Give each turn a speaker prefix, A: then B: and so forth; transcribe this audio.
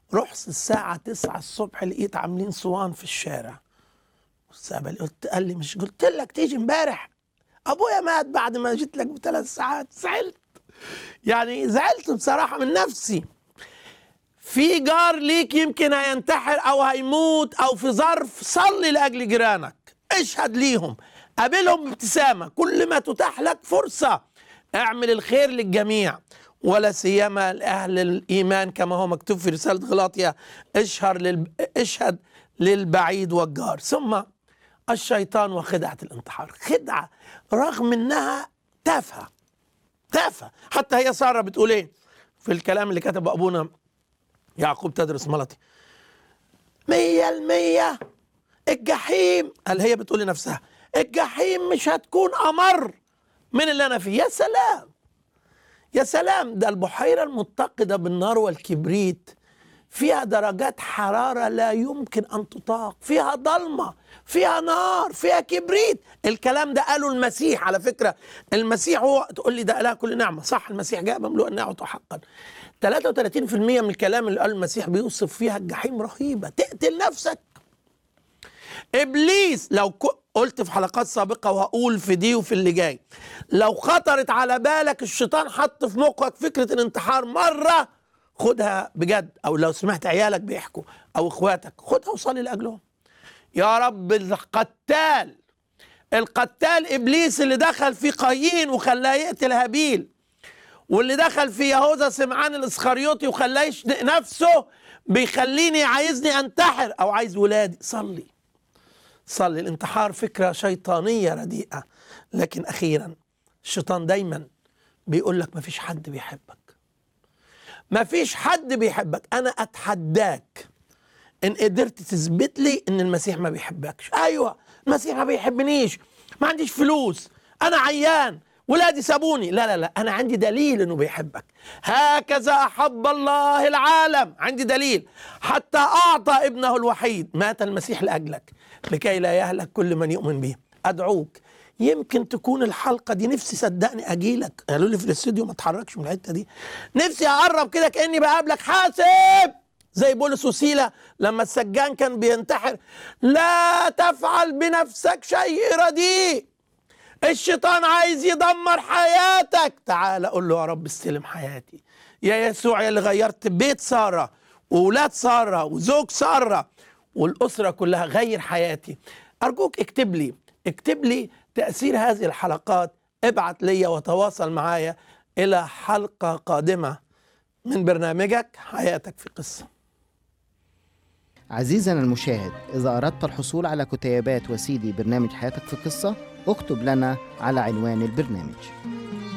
A: رحت الساعة 9 الصبح لقيت عاملين صوان في الشارع استقبل قلت قال لي مش قلت لك تيجي امبارح ابويا مات بعد ما جيت لك بثلاث ساعات زعلت يعني زعلت بصراحة من نفسي في جار ليك يمكن هينتحر او هيموت او في ظرف صلي لاجل جيرانك اشهد ليهم قابلهم بابتسامه كل ما تتاح لك فرصه اعمل الخير للجميع ولا سيما لاهل الايمان كما هو مكتوب في رساله غلاطيا اشهر لل... اشهد للبعيد والجار ثم الشيطان وخدعه الانتحار خدعه رغم انها تافهه تافهه حتى هي ساره بتقول ايه في الكلام اللي كتبه ابونا يعقوب تدرس ملطي مية المية الجحيم قال هي بتقول لنفسها الجحيم مش هتكون أمر من اللي أنا فيه يا سلام يا سلام ده البحيرة المتقدة بالنار والكبريت فيها درجات حرارة لا يمكن أن تطاق فيها ضلمة فيها نار فيها كبريت الكلام ده قاله المسيح على فكرة المسيح هو تقول لي ده إله كل نعمة صح المسيح جاء مملوء النعمة حقا 33% من الكلام اللي قاله المسيح بيوصف فيها الجحيم رهيبة تقتل نفسك إبليس لو قلت في حلقات سابقة وهقول في دي وفي اللي جاي لو خطرت على بالك الشيطان حط في مخك فكرة الانتحار مرة خدها بجد او لو سمعت عيالك بيحكوا او اخواتك خدها وصلي لاجلهم يا رب القتال القتال ابليس اللي دخل في قايين وخلاه يقتل هابيل واللي دخل في يهوذا سمعان الاسخريوطي وخلاه يشنق نفسه بيخليني عايزني انتحر او عايز ولادي صلي صلي الانتحار فكره شيطانيه رديئه لكن اخيرا الشيطان دايما بيقول لك مفيش حد بيحبك ما فيش حد بيحبك انا اتحداك ان قدرت تثبت لي ان المسيح ما بيحبكش ايوه المسيح ما بيحبنيش ما عنديش فلوس انا عيان ولادي سابوني لا لا لا انا عندي دليل انه بيحبك هكذا احب الله العالم عندي دليل حتى اعطى ابنه الوحيد مات المسيح لاجلك لكي لا يهلك كل من يؤمن به ادعوك يمكن تكون الحلقه دي نفسي صدقني اجيلك قالوا لي في الاستوديو ما اتحركش من الحته دي نفسي اقرب كده كاني بقابلك حاسب زي بولس وسيله لما السجان كان بينتحر لا تفعل بنفسك شيء رديء الشيطان عايز يدمر حياتك تعال قول له يا رب استلم حياتي يا يسوع يا اللي غيرت بيت ساره واولاد ساره وزوج ساره والاسره كلها غير حياتي ارجوك اكتب لي اكتب لي تأثير هذه الحلقات ابعت لي وتواصل معايا إلى حلقة قادمة من برنامجك حياتك في قصة
B: عزيزنا المشاهد إذا أردت الحصول على كتيبات وسيدي برنامج حياتك في قصة اكتب لنا على عنوان البرنامج